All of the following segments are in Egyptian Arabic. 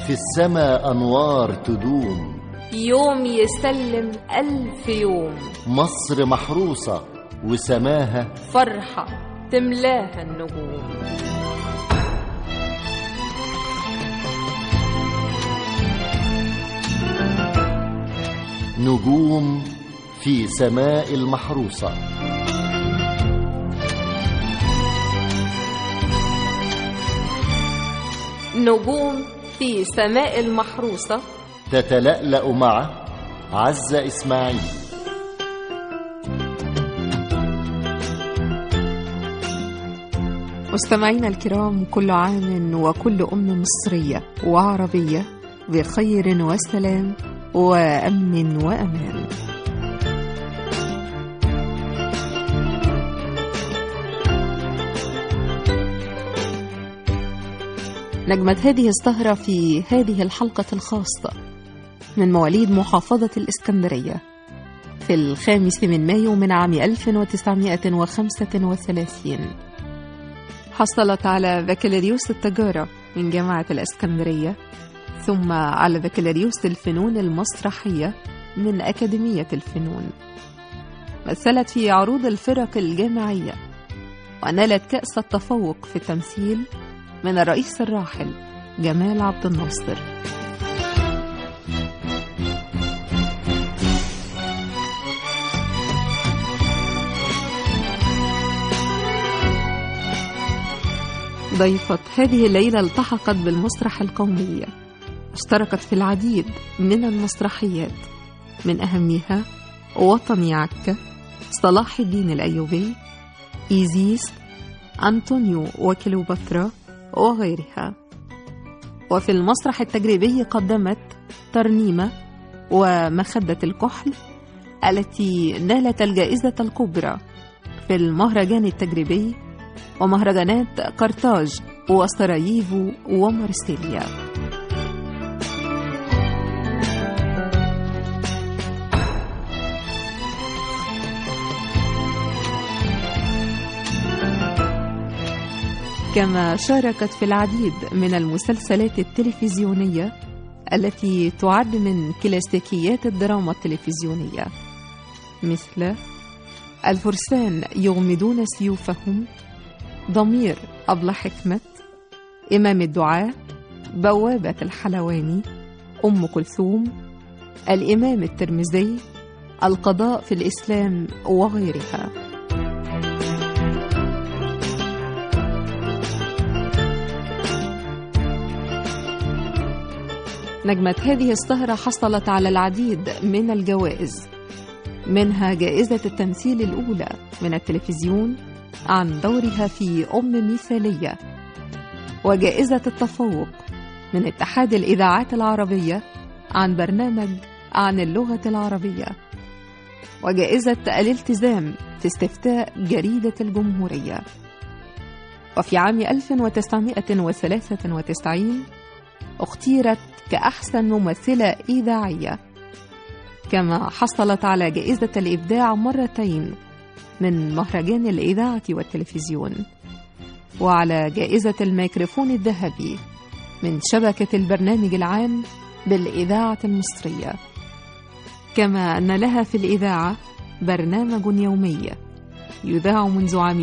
في السما أنوار تدوم يوم يسلم ألف يوم مصر محروسة وسماها فرحة تملاها النجوم نجوم في سماء المحروسة نجوم في سماء المحروسة تتلألأ مع عزة إسماعيل مستمعينا الكرام كل عام وكل أم مصرية وعربية بخير وسلام وأمن وأمان نجمت هذه السهرة في هذه الحلقة الخاصة من مواليد محافظة الإسكندرية في الخامس من مايو من عام 1935 حصلت على بكالوريوس التجارة من جامعة الإسكندرية ثم على بكالوريوس الفنون المسرحية من أكاديمية الفنون مثلت في عروض الفرق الجامعية ونالت كأس التفوق في التمثيل من الرئيس الراحل جمال عبد الناصر ضيفة هذه الليلة التحقت بالمسرح القومي اشتركت في العديد من المسرحيات من أهمها وطني عكا صلاح الدين الأيوبي إيزيس أنطونيو وكليوباترا وغيرها وفي المسرح التجريبي قدمت ترنيمة ومخدة الكحل التي نالت الجائزة الكبرى في المهرجان التجريبي ومهرجانات قرطاج وسراييفو ومارسيليا كما شاركت في العديد من المسلسلات التلفزيونية التي تعد من كلاسيكيات الدراما التلفزيونية مثل الفرسان يغمدون سيوفهم ضمير أبلة حكمة إمام الدعاء بوابة الحلواني أم كلثوم الإمام الترمذي القضاء في الإسلام وغيرها نجمة هذه السهرة حصلت على العديد من الجوائز منها جائزة التمثيل الأولى من التلفزيون عن دورها في أم مثالية وجائزة التفوق من اتحاد الإذاعات العربية عن برنامج عن اللغة العربية وجائزة الالتزام في استفتاء جريدة الجمهورية وفي عام 1993 اختيرت كأحسن ممثلة إذاعية كما حصلت على جائزة الإبداع مرتين من مهرجان الإذاعة والتلفزيون وعلى جائزة الميكروفون الذهبي من شبكة البرنامج العام بالإذاعة المصرية كما أن لها في الإذاعة برنامج يومي يذاع منذ عام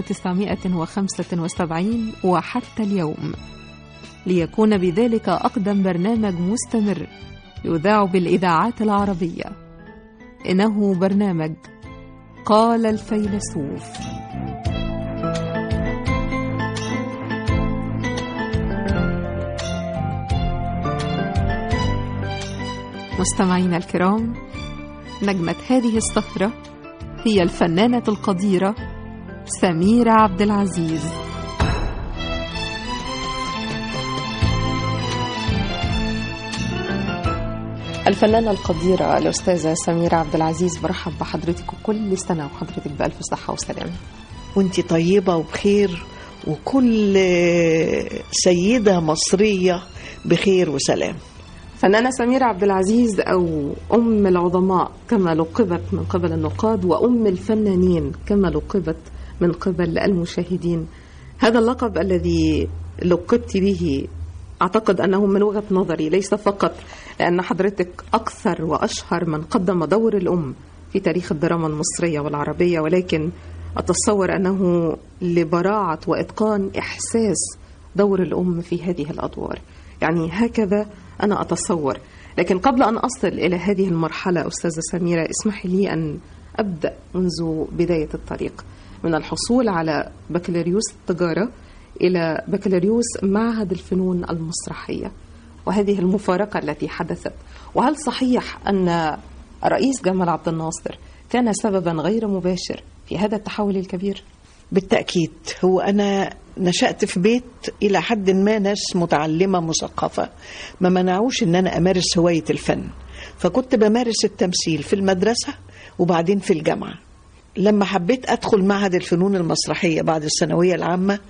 1975 وحتى اليوم ليكون بذلك أقدم برنامج مستمر يذاع بالإذاعات العربية إنه برنامج قال الفيلسوف مستمعينا الكرام نجمة هذه السهرة هي الفنانة القديرة سميرة عبد العزيز الفنانة القديرة الأستاذة سميرة عبد العزيز برحب بحضرتك وكل سنة وحضرتك بألف صحة وسلامة وانت طيبة وبخير وكل سيدة مصرية بخير وسلام فنانة سميرة عبد العزيز أو أم العظماء كما لقبت من قبل النقاد وأم الفنانين كما لقبت من قبل المشاهدين هذا اللقب الذي لقبت به أعتقد أنه من وجهة نظري ليس فقط لأن حضرتك أكثر وأشهر من قدم دور الأم في تاريخ الدراما المصرية والعربية ولكن أتصور أنه لبراعة وإتقان إحساس دور الأم في هذه الأدوار يعني هكذا أنا أتصور لكن قبل أن أصل إلى هذه المرحلة أستاذة سميرة اسمحي لي أن أبدأ منذ بداية الطريق من الحصول على بكالوريوس التجارة إلى بكالوريوس معهد الفنون المسرحية وهذه المفارقة التي حدثت وهل صحيح أن الرئيس جمال عبد الناصر كان سببا غير مباشر في هذا التحول الكبير؟ بالتأكيد هو أنا نشأت في بيت إلى حد ما ناس متعلمة مثقفة ما منعوش إن أنا أمارس هواية الفن فكنت بمارس التمثيل في المدرسة وبعدين في الجامعة لما حبيت أدخل معهد الفنون المسرحية بعد الثانوية العامة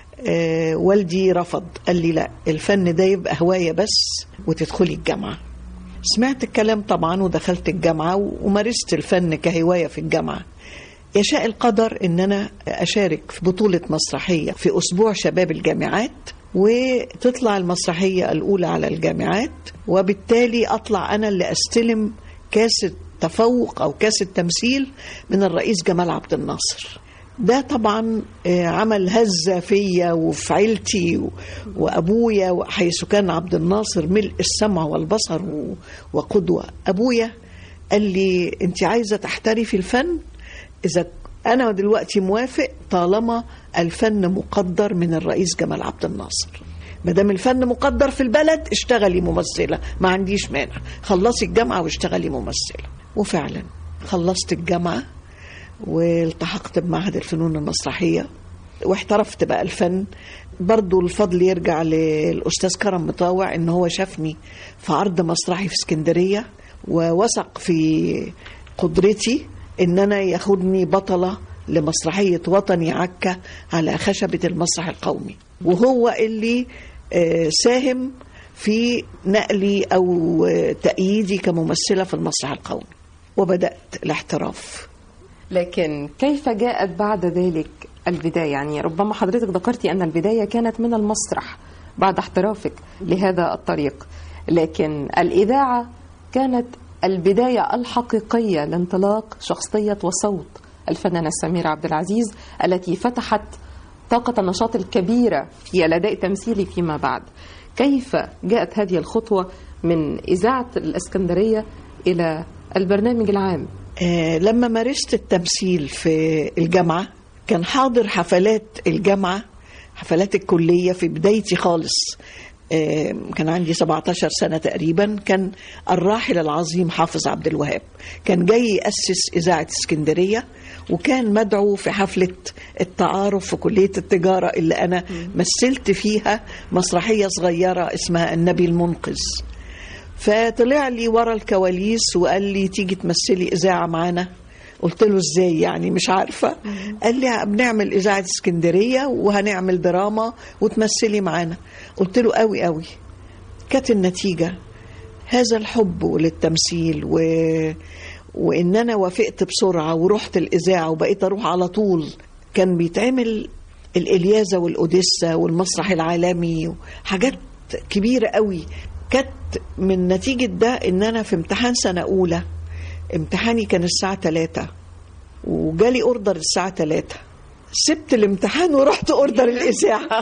آه والدي رفض قال لي لا الفن ده يبقى هواية بس وتدخلي الجامعة سمعت الكلام طبعا ودخلت الجامعة ومارست الفن كهواية في الجامعة يشاء القدر ان انا اشارك في بطولة مسرحية في اسبوع شباب الجامعات وتطلع المسرحية الاولى على الجامعات وبالتالي اطلع انا اللي استلم كاس التفوق او كاس التمثيل من الرئيس جمال عبد الناصر ده طبعا عمل هزة فيا وفي عيلتي وأبويا حيث كان عبد الناصر ملء السمع والبصر وقدوة أبويا قال لي أنت عايزة تحترفي الفن إذا أنا دلوقتي موافق طالما الفن مقدر من الرئيس جمال عبد الناصر ما دام الفن مقدر في البلد اشتغلي ممثلة ما عنديش مانع خلصي الجامعة واشتغلي ممثلة وفعلا خلصت الجامعة والتحقت بمعهد الفنون المسرحية واحترفت بقى الفن برضو الفضل يرجع للأستاذ كرم مطاوع إن هو شافني في عرض مسرحي في اسكندرية ووثق في قدرتي إن أنا ياخدني بطلة لمسرحية وطني عكا على خشبة المسرح القومي وهو اللي ساهم في نقلي أو تأييدي كممثلة في المسرح القومي وبدأت الاحتراف لكن كيف جاءت بعد ذلك البداية يعني ربما حضرتك ذكرتي أن البداية كانت من المسرح بعد احترافك لهذا الطريق لكن الإذاعة كانت البداية الحقيقية لانطلاق شخصية وصوت الفنانة سميرة عبد العزيز التي فتحت طاقة النشاط الكبيرة في الأداء التمثيلي فيما بعد كيف جاءت هذه الخطوة من إذاعة الإسكندرية إلى البرنامج العام آه لما مارست التمثيل في الجامعة كان حاضر حفلات الجامعة حفلات الكلية في بدايتي خالص آه كان عندي 17 سنة تقريبا كان الراحل العظيم حافظ عبد الوهاب كان جاي يأسس إذاعة اسكندرية وكان مدعو في حفلة التعارف في كلية التجارة اللي أنا مثلت فيها مسرحية صغيرة اسمها النبي المنقذ فطلع لي ورا الكواليس وقال لي تيجي تمثلي اذاعه معانا قلت له ازاي يعني مش عارفه قال لي بنعمل اذاعه اسكندريه وهنعمل دراما وتمثلي معانا قلت له قوي قوي كانت النتيجه هذا الحب للتمثيل و... وان انا وافقت بسرعه ورحت الاذاعه وبقيت اروح على طول كان بيتعمل الالياذه والاوديسا والمسرح العالمي حاجات كبيره قوي كانت من نتيجة ده إن أنا في امتحان سنة أولى امتحاني كان الساعة 3 وجالي أوردر الساعة 3 سبت الامتحان ورحت أوردر الإذاعة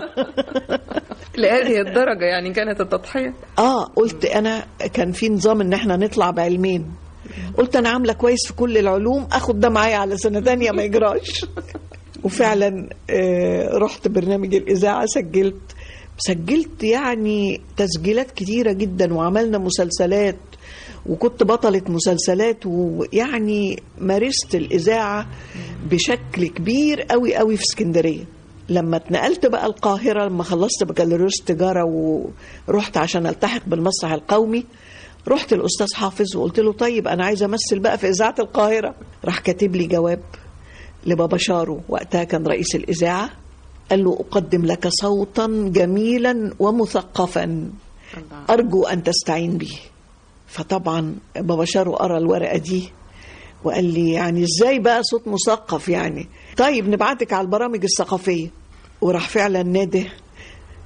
لهذه الدرجة يعني كانت التضحية آه قلت أنا كان في نظام إن إحنا نطلع بعلمين قلت أنا عاملة كويس في كل العلوم أخد ده معايا على سنة تانية ما يجراش وفعلا آه رحت برنامج الإذاعة سجلت سجلت يعني تسجيلات كتيرة جدا وعملنا مسلسلات وكنت بطلة مسلسلات ويعني مارست الإذاعة بشكل كبير قوي قوي في اسكندرية لما اتنقلت بقى القاهرة لما خلصت بكالوريوس تجارة ورحت عشان التحق بالمسرح القومي رحت الأستاذ حافظ وقلت له طيب أنا عايزة أمثل بقى في إذاعة القاهرة راح كاتب لي جواب لبابا شارو وقتها كان رئيس الإذاعة قال له أقدم لك صوتا جميلا ومثقفا أرجو أن تستعين به فطبعا بابا شارو قرا الورقة دي وقال لي يعني ازاي بقى صوت مثقف يعني طيب نبعتك على البرامج الثقافية وراح فعلا ناده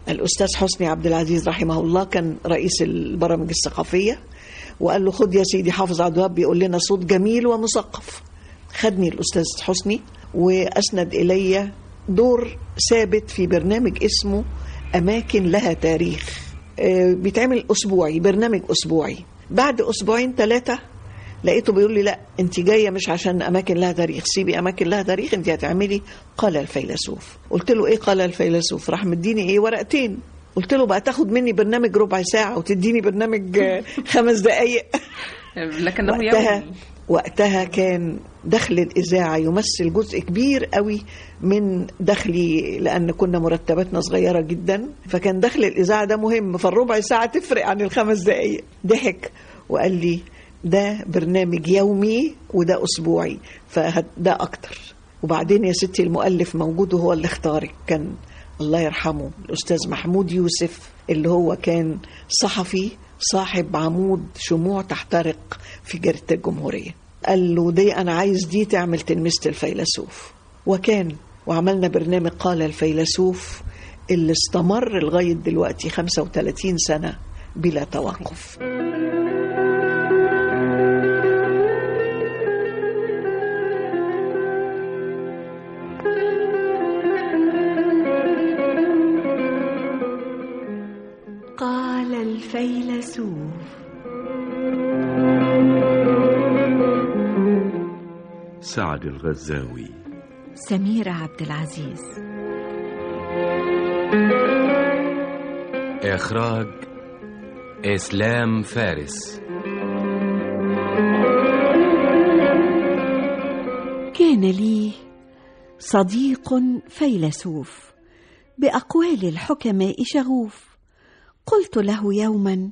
الأستاذ حسني عبد العزيز رحمه الله كان رئيس البرامج الثقافية وقال له خد يا سيدي حافظ عبد الوهاب بيقول لنا صوت جميل ومثقف خدني الأستاذ حسني وأسند إلي دور ثابت في برنامج اسمه أماكن لها تاريخ آه، بيتعمل أسبوعي برنامج أسبوعي بعد أسبوعين ثلاثة لقيته بيقول لي لا انت جايه مش عشان اماكن لها تاريخ سيبي اماكن لها تاريخ انت هتعملي قال الفيلسوف قلت له ايه قال الفيلسوف راح مديني ايه ورقتين قلت له بقى تاخد مني برنامج ربع ساعه وتديني برنامج آه، خمس دقائق لكنه وقتها يومي وقتها كان دخل الإذاعة يمثل جزء كبير قوي من دخلي لأن كنا مرتباتنا صغيرة جدا فكان دخل الإذاعة ده مهم فالربع ساعة تفرق عن الخمس دقايق ضحك وقال لي ده برنامج يومي وده أسبوعي فده أكتر وبعدين يا ستي المؤلف موجود وهو اللي اختارك كان الله يرحمه الأستاذ محمود يوسف اللي هو كان صحفي صاحب عمود شموع تحترق في جريدة الجمهورية قال له دي أنا عايز دي تعمل تلميذة الفيلسوف وكان وعملنا برنامج قال الفيلسوف اللي استمر لغاية دلوقتي 35 سنة بلا توقف قال الفيلسوف سعد الغزاوي سميرة عبد العزيز إخراج إسلام فارس كان لي صديق فيلسوف بأقوال الحكماء شغوف قلت له يوما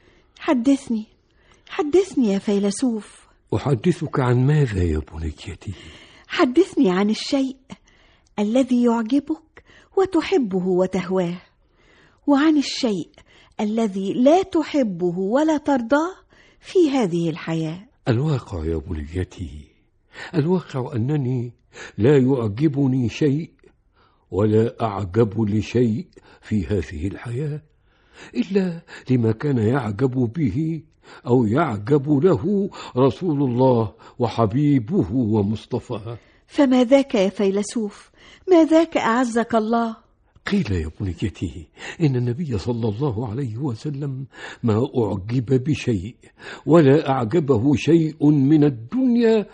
حدثني حدثني يا فيلسوف أحدثك عن ماذا يا بنيتي حدثني عن الشيء الذي يعجبك وتحبه وتهواه وعن الشيء الذي لا تحبه ولا ترضاه في هذه الحياه الواقع يا بنيتي الواقع أنني لا يعجبني شيء ولا أعجب لشيء في هذه الحياة إلا لما كان يعجب به أو يعجب له رسول الله وحبيبه ومصطفاه فما ذاك يا فيلسوف ما ذاك اعزك الله قيل يا بنيتي إن النبي صلى الله عليه وسلم ما أعجب بشيء ولا أعجبه شيء من الدنيا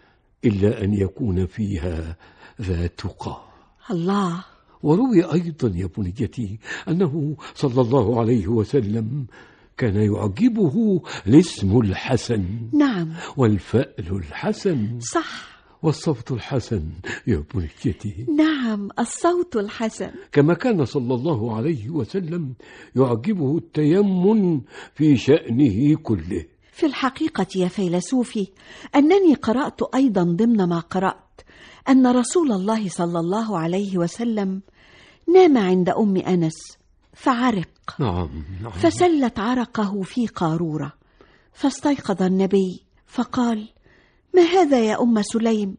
إلا أن يكون فيها ذا تقى الله وروي أيضا يا بنيتي أنه صلى الله عليه وسلم كان يعجبه الاسم الحسن نعم والفأل الحسن صح والصوت الحسن يا بنيتي نعم الصوت الحسن كما كان صلى الله عليه وسلم يعجبه التيمن في شأنه كله في الحقيقه يا فيلسوفي انني قرات ايضا ضمن ما قرات ان رسول الله صلى الله عليه وسلم نام عند ام انس فعرق نعم نعم فسلت عرقه في قاروره فاستيقظ النبي فقال ما هذا يا ام سليم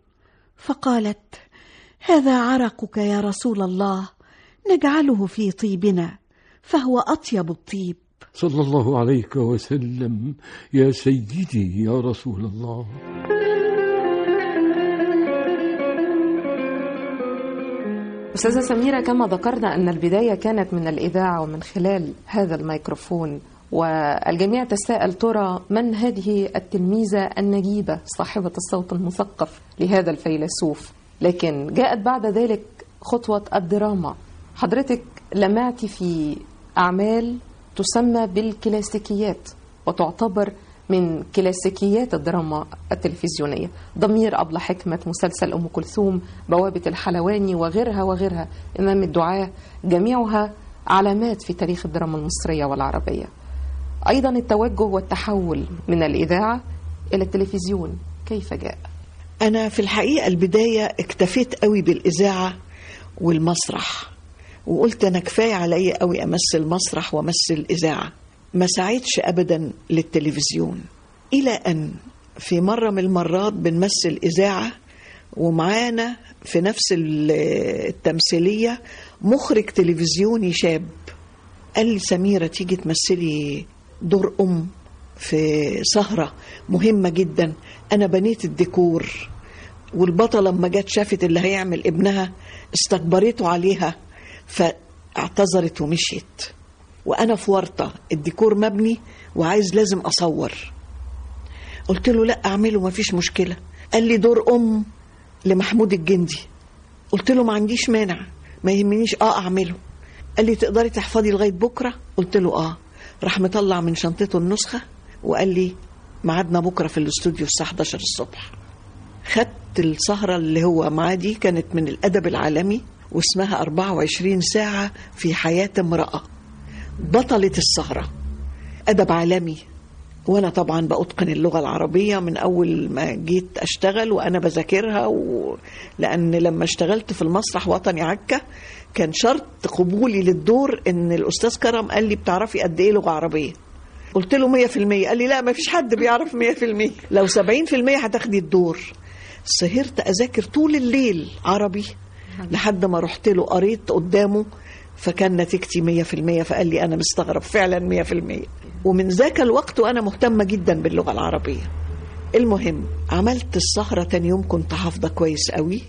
فقالت هذا عرقك يا رسول الله نجعله في طيبنا فهو اطيب الطيب صلى الله عليك وسلم يا سيدي يا رسول الله أستاذة سميرة كما ذكرنا أن البداية كانت من الإذاعة ومن خلال هذا الميكروفون والجميع تساءل ترى من هذه التلميذة النجيبة صاحبة الصوت المثقف لهذا الفيلسوف لكن جاءت بعد ذلك خطوة الدراما حضرتك لمعت في أعمال تسمى بالكلاسيكيات وتعتبر من كلاسيكيات الدراما التلفزيونية ضمير أبلة حكمة مسلسل أم كلثوم بوابة الحلواني وغيرها وغيرها إمام الدعاة جميعها علامات في تاريخ الدراما المصرية والعربية أيضا التوجه والتحول من الإذاعة إلى التلفزيون كيف جاء؟ أنا في الحقيقة البداية اكتفيت قوي بالإذاعة والمسرح وقلت أنا كفاية عليا قوي أمثل مسرح وأمثل إذاعة ما سعيتش أبدا للتلفزيون إلى أن في مرة من المرات بنمثل إذاعة ومعانا في نفس ال- التمثيلية مخرج تلفزيوني شاب قال لي سميرة تيجي تمثلي دور أم في سهرة مهمة جدا أنا بنيت الديكور والبطلة لما جت شافت اللي هيعمل ابنها استكبرته عليها فاعتذرت ومشيت وأنا في ورطة الديكور مبني وعايز لازم أصور قلت له لا أعمله ما فيش مشكلة قال لي دور أم لمحمود الجندي قلت له ما عنديش مانع ما يهمنيش اه اعمله قال لي تقدري تحفظي لغايه بكره قلت له اه راح مطلع من شنطته النسخه وقال لي ميعادنا بكره في الاستوديو الساعه 11 الصبح خدت السهره اللي هو معاه دي كانت من الادب العالمي واسمها 24 ساعه في حياه امراه بطله السهره ادب عالمي وانا طبعا باتقن اللغه العربيه من اول ما جيت اشتغل وانا بذاكرها و... لان لما اشتغلت في المسرح وطني عكا كان شرط قبولي للدور ان الاستاذ كرم قال لي بتعرفي قد ايه لغه عربيه قلت له 100% قال لي لا ما فيش حد بيعرف 100% لو 70% هتاخدي الدور سهرت اذاكر طول الليل عربي لحد ما رحت له قريت قدامه فكان نتيجتي 100% فقال لي انا مستغرب فعلا 100% ومن ذاك الوقت وانا مهتمه جدا باللغه العربيه المهم عملت السهره تاني يوم كنت حافظه كويس قوي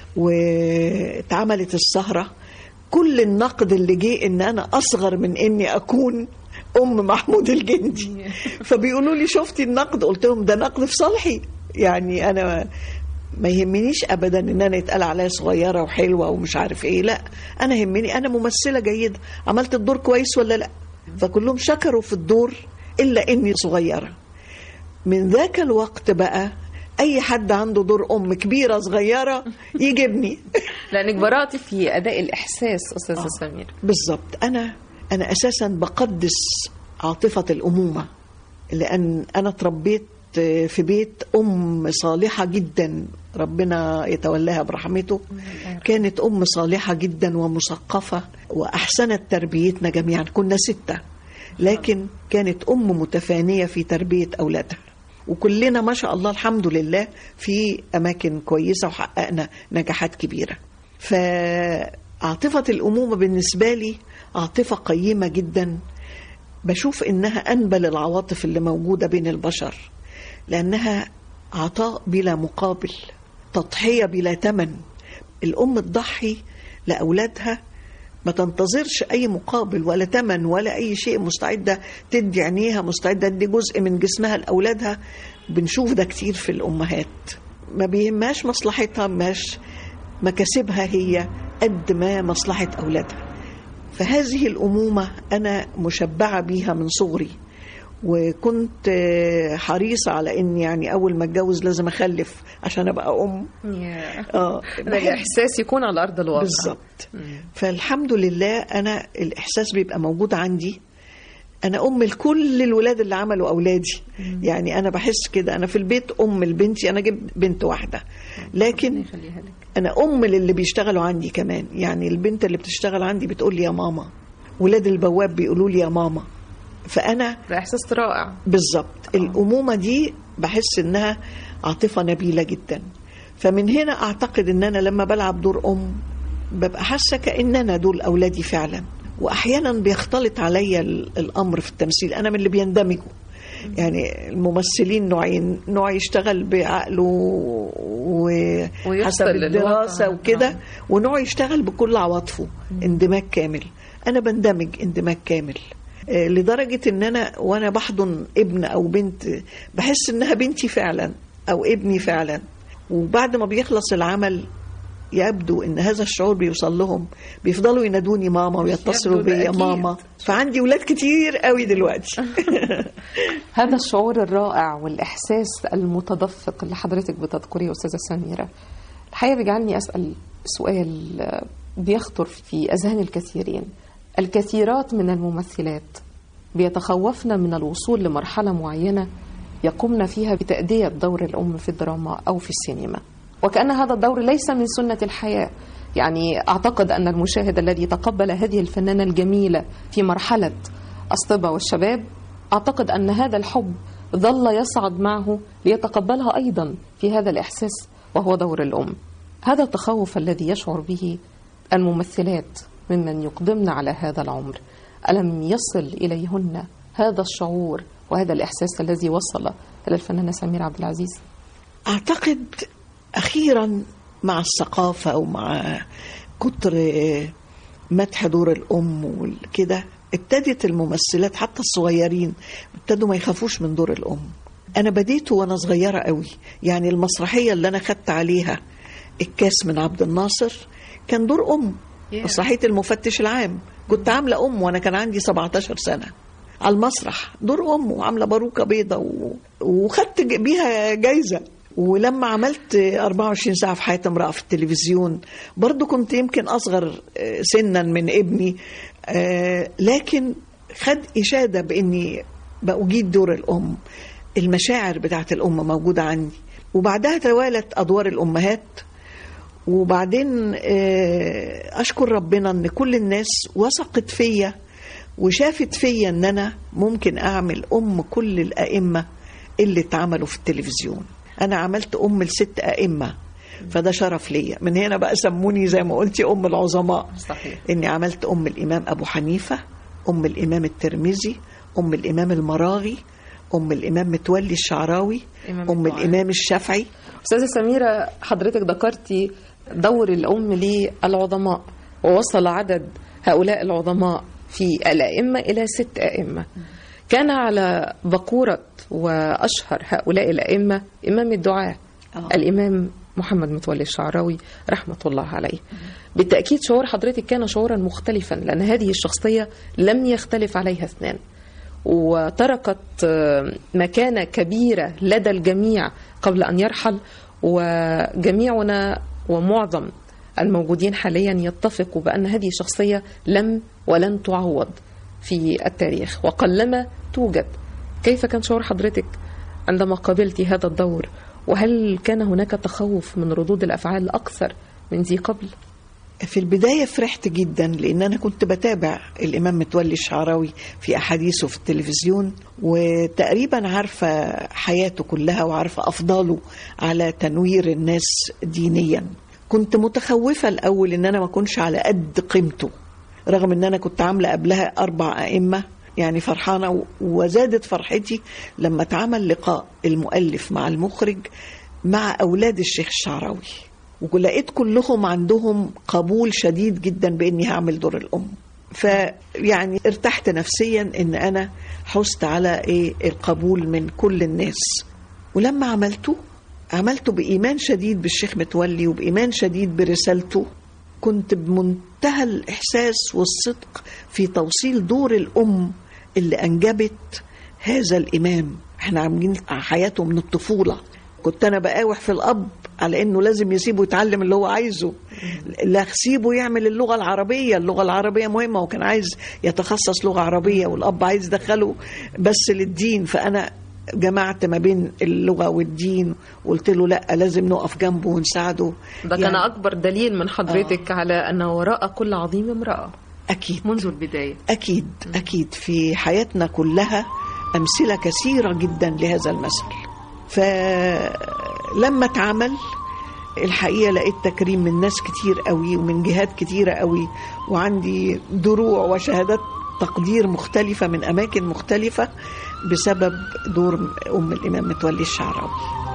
واتعملت السهره كل النقد اللي جه ان انا اصغر من اني اكون ام محمود الجندي فبيقولوا لي شفتي النقد قلت لهم ده نقد في صالحي يعني انا ما يهمنيش ابدا ان انا يتقال عليا صغيره وحلوه ومش عارف ايه لا انا يهمني انا ممثله جيده عملت الدور كويس ولا لا فكلهم شكروا في الدور الا اني صغيره من ذاك الوقت بقى اي حد عنده دور ام كبيره صغيره يجيبني لانك برأتي في اداء الاحساس استاذه آه. سمير بالظبط انا انا اساسا بقدس عاطفه الامومه لان انا اتربيت في بيت ام صالحه جدا ربنا يتولاها برحمته كانت ام صالحه جدا ومثقفه واحسنت تربيتنا جميعا كنا سته لكن كانت ام متفانيه في تربيه اولادها وكلنا ما شاء الله الحمد لله في اماكن كويسه وحققنا نجاحات كبيره فعاطفه الامومه بالنسبه لي عاطفه قيمه جدا بشوف انها انبل العواطف اللي موجوده بين البشر لانها عطاء بلا مقابل تضحيه بلا ثمن الام تضحي لاولادها ما تنتظرش اي مقابل ولا ثمن ولا اي شيء مستعده تدي عينيها مستعده تدي جزء من جسمها لاولادها بنشوف ده كتير في الامهات ما بيهمهاش مصلحتها ماش مكاسبها هي قد ما مصلحه اولادها فهذه الامومه انا مشبعه بيها من صغري وكنت حريصة على ان يعني اول ما اتجوز لازم اخلف عشان ابقى ام اه الاحساس يكون على ارض الواقع بالظبط فالحمد لله انا الاحساس بيبقى موجود عندي انا ام لكل الولاد اللي عملوا اولادي مم. يعني انا بحس كده انا في البيت ام لبنتي انا جبت بنت واحده لكن انا ام للي بيشتغلوا عندي كمان يعني البنت اللي بتشتغل عندي بتقول لي يا ماما ولاد البواب بيقولوا لي يا ماما فانا ده احساس رائع بالظبط الامومه دي بحس انها عاطفه نبيله جدا فمن هنا اعتقد ان انا لما بلعب دور ام ببقى حاسه كان انا دول اولادي فعلا واحيانا بيختلط عليا الامر في التمثيل انا من اللي بيندمجوا يعني الممثلين نوعين نوع يشتغل بعقله وحسب الدراسه وكده ونوع يشتغل بكل عواطفه اندماج كامل انا بندمج اندماج كامل لدرجة ان انا وانا بحضن ابن او بنت بحس انها بنتي فعلا او ابني فعلا وبعد ما بيخلص العمل يبدو ان هذا الشعور بيوصل لهم بيفضلوا ينادوني ماما ويتصلوا بيا ماما فعندي ولاد كتير قوي دلوقتي هذا الشعور الرائع والاحساس المتدفق اللي حضرتك بتذكريه استاذه سميره الحقيقه بيجعلني اسال سؤال بيخطر في اذهان الكثيرين الكثيرات من الممثلات بيتخوفن من الوصول لمرحله معينه يقمن فيها بتاديه دور الام في الدراما او في السينما وكان هذا الدور ليس من سنه الحياه يعني اعتقد ان المشاهد الذي تقبل هذه الفنانه الجميله في مرحله الصبا والشباب اعتقد ان هذا الحب ظل يصعد معه ليتقبلها ايضا في هذا الاحساس وهو دور الام هذا التخوف الذي يشعر به الممثلات ممن يقدمن على هذا العمر ألم يصل إليهن هذا الشعور وهذا الإحساس الذي وصل إلى الفنانة سميرة عبد العزيز أعتقد أخيرا مع الثقافة ومع كتر مدح دور الأم وكده ابتدت الممثلات حتى الصغيرين ابتدوا ما يخافوش من دور الأم أنا بديته وأنا صغيرة قوي يعني المسرحية اللي أنا خدت عليها الكاس من عبد الناصر كان دور أم مسرحية المفتش العام كنت عاملة أم وأنا كان عندي 17 سنة على المسرح دور أم وعاملة باروكة بيضة و... وخدت ج- بيها جايزة ولما عملت 24 ساعة في حياة امرأة في التلفزيون برضو كنت يمكن أصغر آه، سنا من ابني آه، لكن خد إشادة بإني بأجيد دور الأم المشاعر بتاعت الأم موجودة عندي وبعدها توالت أدوار الأمهات وبعدين آه، أشكر ربنا إن كل الناس وثقت فيا وشافت فيا إن أنا ممكن أعمل أم كل الأئمة اللي اتعملوا في التلفزيون أنا عملت أم لست أئمة فده شرف ليا من هنا بقى سموني زي ما قلتي أم العظماء صحيح إني عملت أم الإمام أبو حنيفة أم الإمام الترمذي أم الإمام المراغي أم الإمام متولي الشعراوي إمام أم الدعاء. الإمام الشافعي أستاذة سميرة حضرتك ذكرتي دور الأم للعظماء ووصل عدد هؤلاء العظماء في الأئمة إلى ست أئمة كان على بقورة وأشهر هؤلاء الأئمة إمام الدعاء آه. الإمام محمد متولي الشعراوي رحمة الله عليه بالتأكيد شعور حضرتك كان شعورا مختلفا لأن هذه الشخصية لم يختلف عليها اثنان وتركت آه، مكانة كبيرة لدى الجميع قبل أن يرحل وجميعنا ومعظم الموجودين حاليا يتفقوا بأن هذه شخصية لم ولن تعوض في التاريخ وقلما توجد كيف كان شعور حضرتك عندما قابلت هذا الدور وهل كان هناك تخوف من ردود الأفعال أكثر من ذي قبل؟ في البداية فرحت جدا لأن أنا كنت بتابع الإمام متولي الشعراوي في أحاديثه في التلفزيون وتقريبا عارفة حياته كلها وعارفة أفضاله على تنوير الناس دينيا كنت متخوفة الأول إن أنا ما أكونش على قد قيمته رغم إن أنا كنت عاملة قبلها أربع أئمة يعني فرحانة و- وزادت فرحتي لما اتعمل لقاء المؤلف مع المخرج مع أولاد الشيخ الشعراوي ولقيت كلهم عندهم قبول شديد جدا باني هعمل دور الام فيعني ارتحت نفسيا ان انا حزت على ايه القبول من كل الناس ولما عملته عملته بايمان شديد بالشيخ متولي وبايمان شديد برسالته كنت بمنتهى الاحساس والصدق في توصيل دور الام اللي انجبت هذا الامام احنا عاملين حياته من الطفوله كنت انا بقاوح في الاب على انه لازم يسيبه يتعلم اللي هو عايزه لا سيبه يعمل اللغه العربيه اللغه العربيه مهمه وكان عايز يتخصص لغه عربيه والاب عايز يدخله بس للدين فانا جمعت ما بين اللغه والدين وقلت له لا لازم نقف جنبه ونساعده ده كان يعني أكبر دليل من حضرتك على أن وراء كل عظيم امرأة اكيد منذ البداية أكيد أكيد في حياتنا كلها أمثلة كثيرة جدا لهذا المثل فلما اتعمل الحقيقة لقيت تكريم من ناس كتير قوي ومن جهات كتيرة قوي وعندي دروع وشهادات تقدير مختلفة من أماكن مختلفة بسبب دور أم الإمام متولي الشعراوي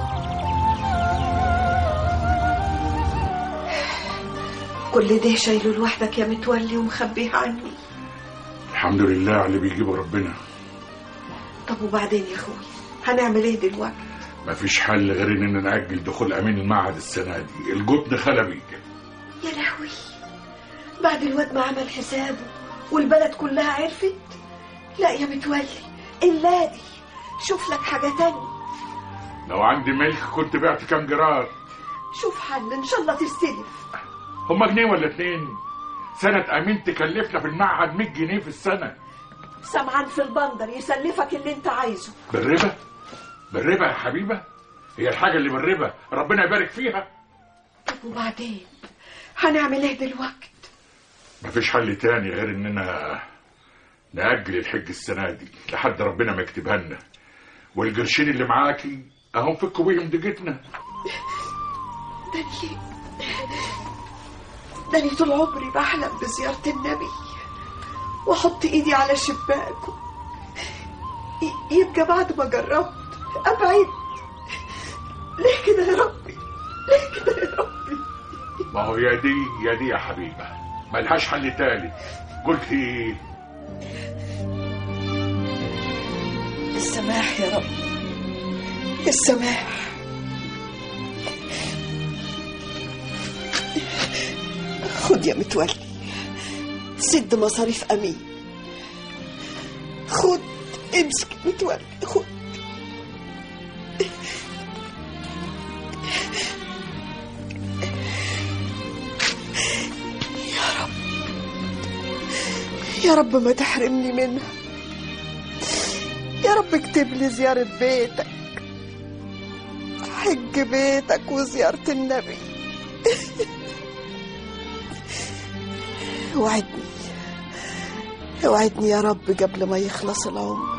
كل ده شايله لوحدك يا متولي ومخبيه عني الحمد لله على اللي بيجيبه ربنا طب وبعدين يا اخوي هنعمل ايه دلوقتي مفيش حل غير اننا نأجل دخول امين المعهد السنه دي الجبن خلبي يا لهوي بعد الواد ما عمل حسابه والبلد كلها عرفت لا يا متولي الا دي شوف لك حاجه تانية لو عندي ملك كنت بعت كام جرار شوف حل ان شاء الله تستلف هما جنيه ولا اتنين سنة أمين تكلفنا في المعهد 100 جنيه في السنة سمعان في البندر يسلفك اللي انت عايزه بالربا بالربا يا حبيبة هي الحاجة اللي بالربا ربنا يبارك فيها طب وبعدين هنعمل ايه دلوقتي مفيش حل تاني غير اننا نأجل الحج السنة دي لحد ربنا ما يكتبها لنا والقرشين اللي معاكي اهم فكوا بيهم دقتنا داني داني طول عمري بحلم بزيارة النبي واحط ايدي على شباك و- ي- يبقى بعد ما جربت ابعد ليه كده يا ربي ليه كده يا ربي ما هو يا دي يا دي يا حبيبة ملهاش حل تالت قلت ايه السماح يا رب السماح خد يا متولي سد مصاريف امين خد امسك متولي خد يا رب يا رب ما تحرمني منها يا رب اكتب لي زيارة بيتك حج بيتك وزيارة النبي وعدني وعدني يا رب قبل ما يخلص العمر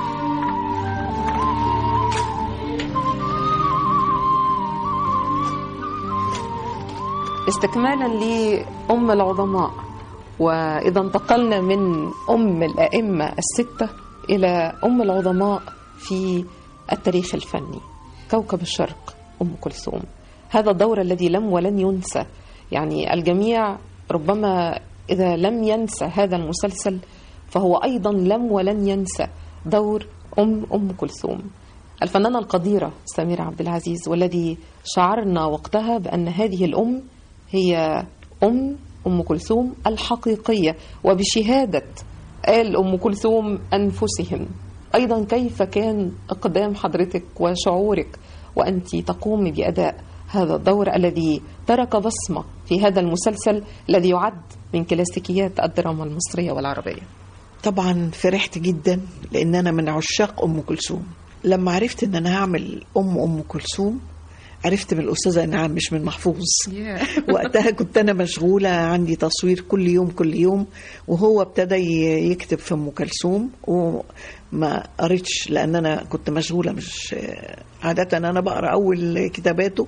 استكمالا لأم العظماء وإذا انتقلنا من أم الأئمة الستة إلى أم العظماء في التاريخ الفني كوكب الشرق أم كلثوم هذا الدور الذي لم ولن ينسى يعني الجميع ربما إذا لم ينسى هذا المسلسل فهو أيضا لم ولن ينسى دور أم أم كلثوم الفنانة القديرة سميرة عبد العزيز والذي شعرنا وقتها بأن هذه الأم هي أم أم كلثوم الحقيقية وبشهادة آل أم كلثوم أنفسهم أيضا كيف كان إقدام حضرتك وشعورك وأنت تقومي بأداء هذا الدور الذي ترك بصمة في هذا المسلسل الذي يعد من كلاسيكيات الدراما المصرية والعربية طبعا فرحت جدا لان انا من عشاق ام كلثوم لما عرفت ان انا هعمل ام ام كلثوم عرفت من الاستاذه انعام مش من محفوظ وقتها كنت انا مشغوله عندي تصوير كل يوم كل يوم وهو ابتدى ي- يكتب في ام كلثوم وما قريتش لان انا كنت مشغوله مش عاده انا بقرا اول كتاباته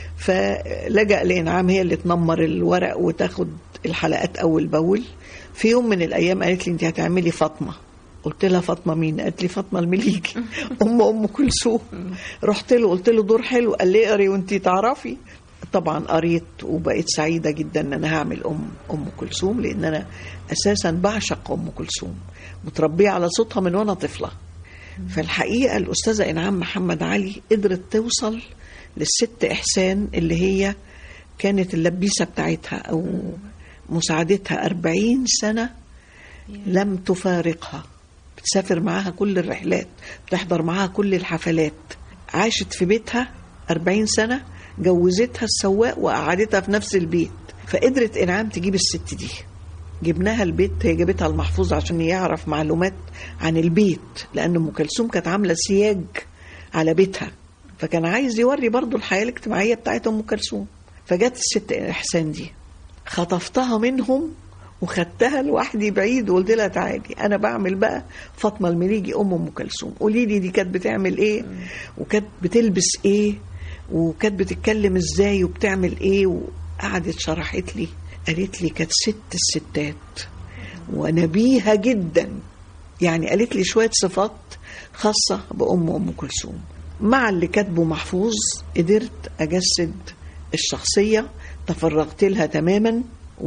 فلجأ لإنعام هي اللي تنمر الورق وتاخد الحلقات أول بأول في يوم من الأيام قالت لي أنت هتعملي فاطمة قلت لها فاطمة مين؟ قالت لي فاطمة المليجي أم أم كلثوم رحت له قلت له دور حلو قال لي اقري وأنت تعرفي طبعا قريت وبقيت سعيدة جدا ان انا هعمل ام ام كلثوم لان انا اساسا بعشق ام كلثوم متربية على صوتها من وانا طفلة فالحقيقة الأستاذة إنعام محمد علي قدرت توصل للست إحسان اللي هي كانت اللبيسة بتاعتها أو مساعدتها أربعين سنة لم تفارقها بتسافر معاها كل الرحلات بتحضر معاها كل الحفلات عاشت في بيتها أربعين سنة جوزتها السواق وقعدتها في نفس البيت فقدرت إنعام تجيب الست دي جبناها البيت هي جابتها المحفوظ عشان يعرف معلومات عن البيت لأن أم كلثوم كانت عاملة سياج على بيتها فكان عايز يوري برضو الحياة الاجتماعية بتاعت أم كلثوم فجت الست إحسان دي خطفتها منهم وخدتها لوحدي بعيد وقلت لها تعالي انا بعمل بقى فاطمه المليجي ام ام كلثوم قولي لي دي كانت بتعمل ايه وكانت بتلبس ايه وكانت بتتكلم ازاي وبتعمل ايه وقعدت شرحت لي قالت لي كانت ست الستات ونبيهه جدا يعني قالت لي شويه صفات خاصه بام ام كلثوم مع اللي كاتبه محفوظ قدرت اجسد الشخصيه تفرغت لها تماما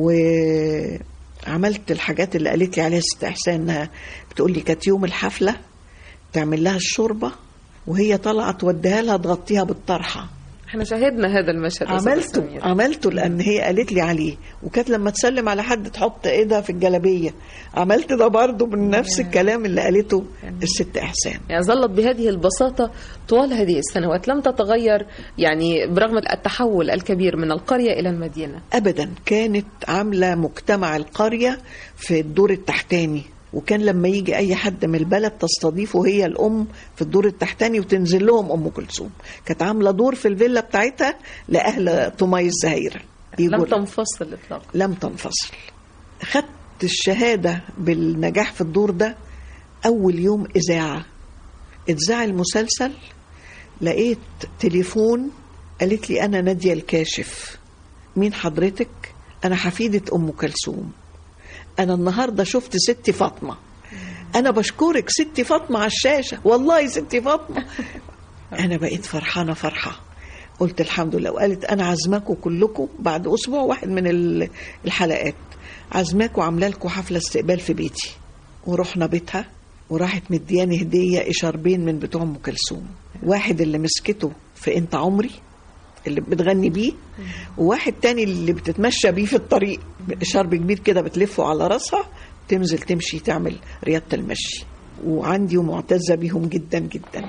وعملت الحاجات اللي قالت لي عليها ست احسان انها بتقول لي كانت يوم الحفله تعمل لها الشوربه وهي طالعه توديها لها تغطيها بالطرحه احنا شاهدنا هذا المشهد يا أستاذة عملته سميرة. عملته لان هي قالت لي عليه وكانت لما تسلم على حد تحط ايدها في الجلابيه عملت ده برضه من نفس الكلام اللي قالته الست احسان يعني ظلت بهذه البساطة طوال هذه السنوات لم تتغير يعني برغم التحول الكبير من القرية إلى المدينة ابدا كانت عامله مجتمع القريه في الدور التحتاني وكان لما يجي اي حد من البلد تستضيفه هي الام في الدور التحتاني وتنزل لهم ام كلثوم كانت عامله دور في الفيلا بتاعتها لاهل طمي الزهيره لم يجوا- تنفصل إطلاقا لم تنفصل خدت الشهادة بالنجاح في الدور ده أول يوم إذاعة إذاع المسلسل لقيت تليفون قالت لي أنا نادية الكاشف مين حضرتك؟ أنا حفيدة أم كلثوم انا النهارده شفت ستي فاطمه انا بشكرك ستي فاطمه على الشاشه والله ستي فاطمه انا بقيت فرحانه فرحه قلت الحمد لله وقالت انا عازماكم كلكم بعد اسبوع واحد من ال- الحلقات عازماكم عامله لكم حفله استقبال في بيتي ورحنا بيتها وراحت مدياني هديه اشاربين من بتوع ام كلثوم واحد اللي مسكته في انت عمري اللي بتغني بيه وواحد تاني اللي بتتمشى بيه في الطريق شرب كبير كده بتلفه على راسها تنزل تمشي تعمل رياضة المشي وعندي ومعتزة بيهم جدا جدا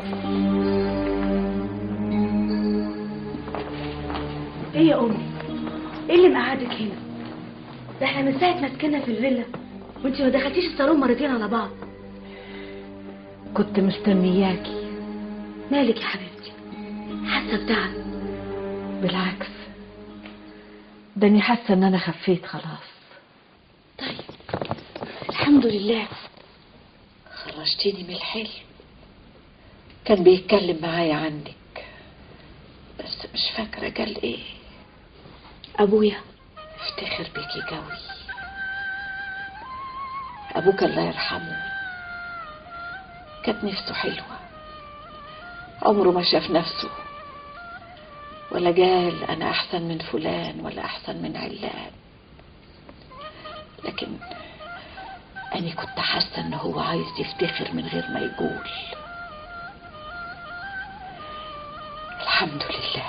ايه يا امي ايه اللي مقعدك هنا ده احنا من ساعه ما سكننا في الفيلا وانت ما دخلتيش الصالون مرتين على بعض كنت مستنياكي مالك يا حبيبتي حاسه بتعب بالعكس داني حاسه ان انا خفيت خلاص طيب الحمد لله خرجتيني من الحلم كان بيتكلم معايا عنك بس مش فاكره قال ايه ابويا افتخر بيكي قوي ابوك الله يرحمه كانت نفسه حلوه عمره ما شاف نفسه ولا قال انا احسن من فلان ولا احسن من علان لكن أنا كنت حاسة إن هو عايز يفتخر من غير ما يقول الحمد لله